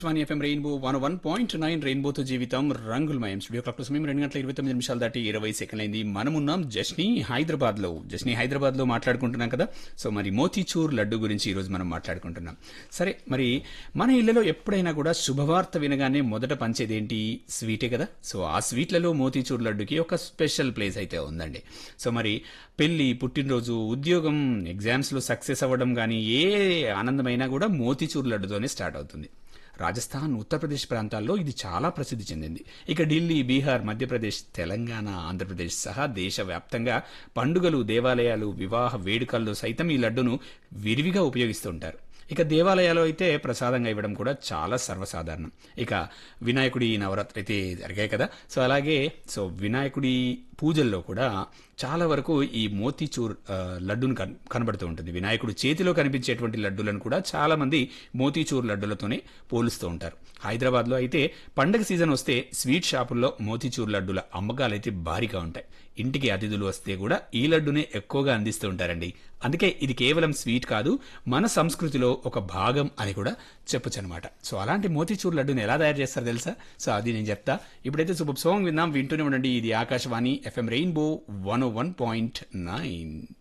one FM rainbow one one point nine రెయిన్బోతో జీవితం రంగులమయం స్టూడియో క్లాక్ సమయం రెండు గంటల ఇరవై తొమ్మిది నిమిషాలు దాటి ఇరవై సెకండ్ అయింది మనమున్నాం జస్ని హైదరాబాద్ లో జస్ని హైదరాబాద్ లో మాట్లాడుకుంటున్నాం కదా సో మరి మోతీచూర్ లడ్డు గురించి ఈ రోజు మనం మాట్లాడుకుంటున్నాం సరే మరి మన ఇళ్లలో ఎప్పుడైనా కూడా శుభవార్త వినగానే మొదట పంచేది ఏంటి స్వీటే కదా సో ఆ స్వీట్లలో మోతీచూర్ లడ్డుకి ఒక స్పెషల్ ప్లేస్ అయితే ఉందండి సో మరి పెళ్లి పుట్టినరోజు ఉద్యోగం ఎగ్జామ్స్ లో సక్సెస్ అవ్వడం కానీ ఏ ఆనందమైనా కూడా మోతీచూర్ లడ్డుతోనే స్టార్ట్ అవుతుంది రాజస్థాన్ ఉత్తరప్రదేశ్ ప్రాంతాల్లో ఇది చాలా ప్రసిద్ధి చెందింది ఇక ఢిల్లీ బీహార్ మధ్యప్రదేశ్ తెలంగాణ ఆంధ్రప్రదేశ్ సహా దేశవ్యాప్తంగా పండుగలు దేవాలయాలు వివాహ వేడుకల్లో సైతం ఈ లడ్డును విరివిగా ఉపయోగిస్తూ ఉంటారు ఇక దేవాలయాలు అయితే ప్రసాదంగా ఇవ్వడం కూడా చాలా సర్వసాధారణం ఇక వినాయకుడి నవరాత్రి అయితే జరిగాయి కదా సో అలాగే సో వినాయకుడి పూజల్లో కూడా చాలా వరకు ఈ మోతీచూర్ ఆ, లడ్డును కన్- కనబడుతూ ఉంటుంది వినాయకుడు చేతిలో కనిపించేటువంటి లడ్డులను కూడా చాలా మంది మోతీచూర్ లడ్డులతోనే పోలుస్తూ ఉంటారు హైదరాబాద్ లో అయితే పండగ సీజన్ వస్తే స్వీట్ షాపుల్లో మోతీచూర్ లడ్డుల అమ్మకాలు అయితే భారీగా ఉంటాయి ఇంటికి అతిథులు వస్తే కూడా ఈ లడ్డునే ఎక్కువగా అందిస్తూ ఉంటారండి అందుకే ఇది కేవలం స్వీట్ కాదు మన సంస్కృతిలో ఒక భాగం అని కూడా చెప్పొచ్చు అనమాట సో అలాంటి మోతీచూర్ లడ్డుని ఎలా తయారు చేస్తారో తెలుసా సో అది నేను చెప్తా ఇప్పుడైతే సూపర్ సాంగ్ విందాం వింటూనే ఉండండి ఇది Akashvani FM rainbow one one point nine